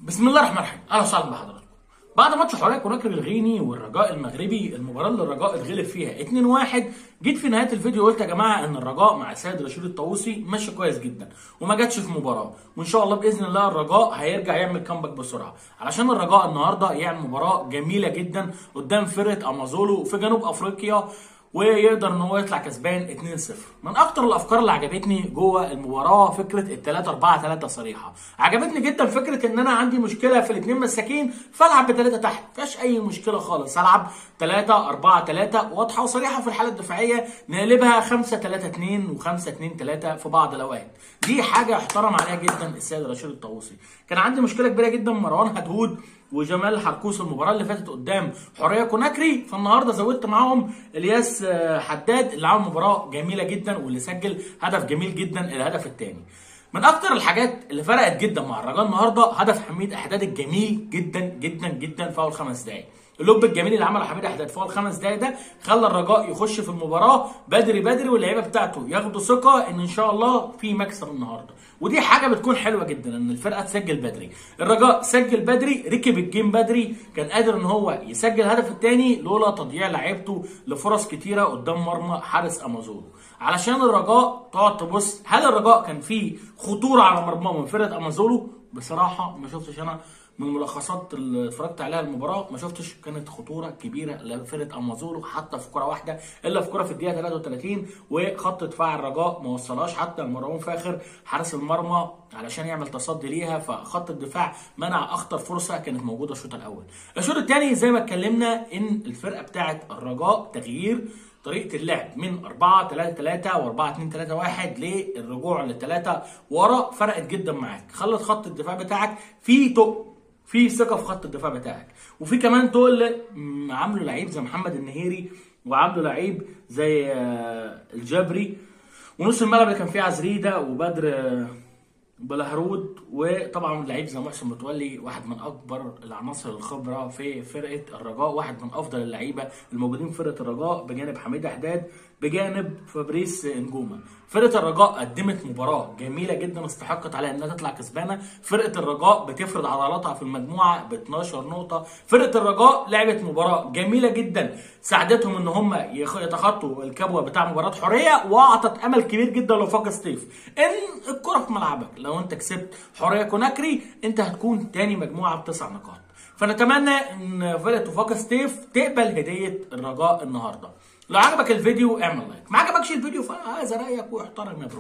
بسم الله الرحمن الرحيم اهلا وسهلا بحضراتكم بعد ماتش حريه كوناكري الغيني والرجاء المغربي المباراه اللي الرجاء اتغلب فيها 2-1 جيت في نهايه الفيديو قلت يا جماعه ان الرجاء مع سيد رشيد الطاووسي ماشي كويس جدا وما جاتش في مباراه وان شاء الله باذن الله الرجاء هيرجع يعمل كامباك بسرعه علشان الرجاء النهارده يعمل مباراه جميله جدا قدام فرقه امازولو في جنوب افريقيا ويقدر ان هو يطلع كسبان 2-0 من اكتر الافكار اللي عجبتني جوه المباراه فكره ال 3 4 3 صريحه عجبتني جدا فكره ان انا عندي مشكله في الاثنين مساكين فالعب بثلاثه تحت مفيهاش اي مشكله خالص العب 3 4 3 واضحه وصريحه في الحاله الدفاعيه نقلبها 5 3 2 و5 2 3 في بعض الاوقات دي حاجه يحترم عليها جدا السيد رشيد الطاووسي كان عندي مشكله كبيره جدا مروان هدهود وجمال حركوس المباراه اللي فاتت قدام حريه كوناكري فالنهارده زودت معاهم الياس حداد اللي عمل مباراه جميله جدا واللي سجل هدف جميل جدا الهدف الثاني من اكتر الحاجات اللي فرقت جدا مع الرجاء النهارده هدف حميد احداد الجميل جدا جدا جدا في اول خمس دقائق اللوب الجميل اللي عمله حميد احداد في اول خمس دقائق ده خلى الرجاء يخش في المباراه بدري بدري واللعيبه بتاعته ياخدوا ثقه ان ان شاء الله في مكسب النهارده ودي حاجه بتكون حلوه جدا ان الفرقه تسجل بدري الرجاء سجل بدري ركب الجيم بدري كان قادر ان هو يسجل الهدف الثاني لولا تضييع لعيبته لفرص كتيره قدام مرمى حارس امازولو علشان الرجاء تقعد تبص هل الرجاء كان فيه خطوره على مرماه من فرقه امازولو بصراحه ما شفتش انا من الملخصات اللي اتفرجت عليها المباراه ما شفتش كانت خطوره كبيره لفرقه امازولو حتى في كره واحده الا في كره في الدقيقه 33 وخط دفاع الرجاء ما وصلهاش حتى لمروان فاخر حارس المرمى علشان يعمل تصدي ليها فخط الدفاع منع اخطر فرصه كانت موجوده الشوط الاول. الشوط الثاني زي ما اتكلمنا ان الفرقه بتاعه الرجاء تغيير طريقه اللعب من 4 3 3 و 4 2 3 1 للرجوع للثلاثه ورا فرقت جدا معاك خلت خط الدفاع بتاعك فيه تقل في ثقه في خط الدفاع بتاعك وفي كمان تقل عامله لعيب زي محمد النهيري وعامله لعيب زي الجبري ونص الملعب اللي كان فيه عزريده وبدر بلهرود وطبعا لعيب زي محسن متولي واحد من اكبر العناصر الخبره في فرقه الرجاء واحد من افضل اللعيبه الموجودين في فرقه الرجاء بجانب حميد حداد بجانب فابريس نجومه فرقه الرجاء قدمت مباراه جميله جدا استحقت عليها انها تطلع كسبانه فرقه الرجاء بتفرض عضلاتها في المجموعه ب 12 نقطه فرقه الرجاء لعبت مباراه جميله جدا ساعدتهم ان هم يتخطوا الكبوه بتاع مباراه حريه واعطت امل كبير جدا لوفاق ستيف ان الكره في ملعبك لو انت كسبت حريه كوناكري انت هتكون تاني مجموعه بتسع نقاط فنتمنى ان فرقه وفاق ستيف تقبل هديه الرجاء النهارده لو عجبك الفيديو اعمل لايك ما عجبكش الفيديو فهذا رايك واحترم يا برو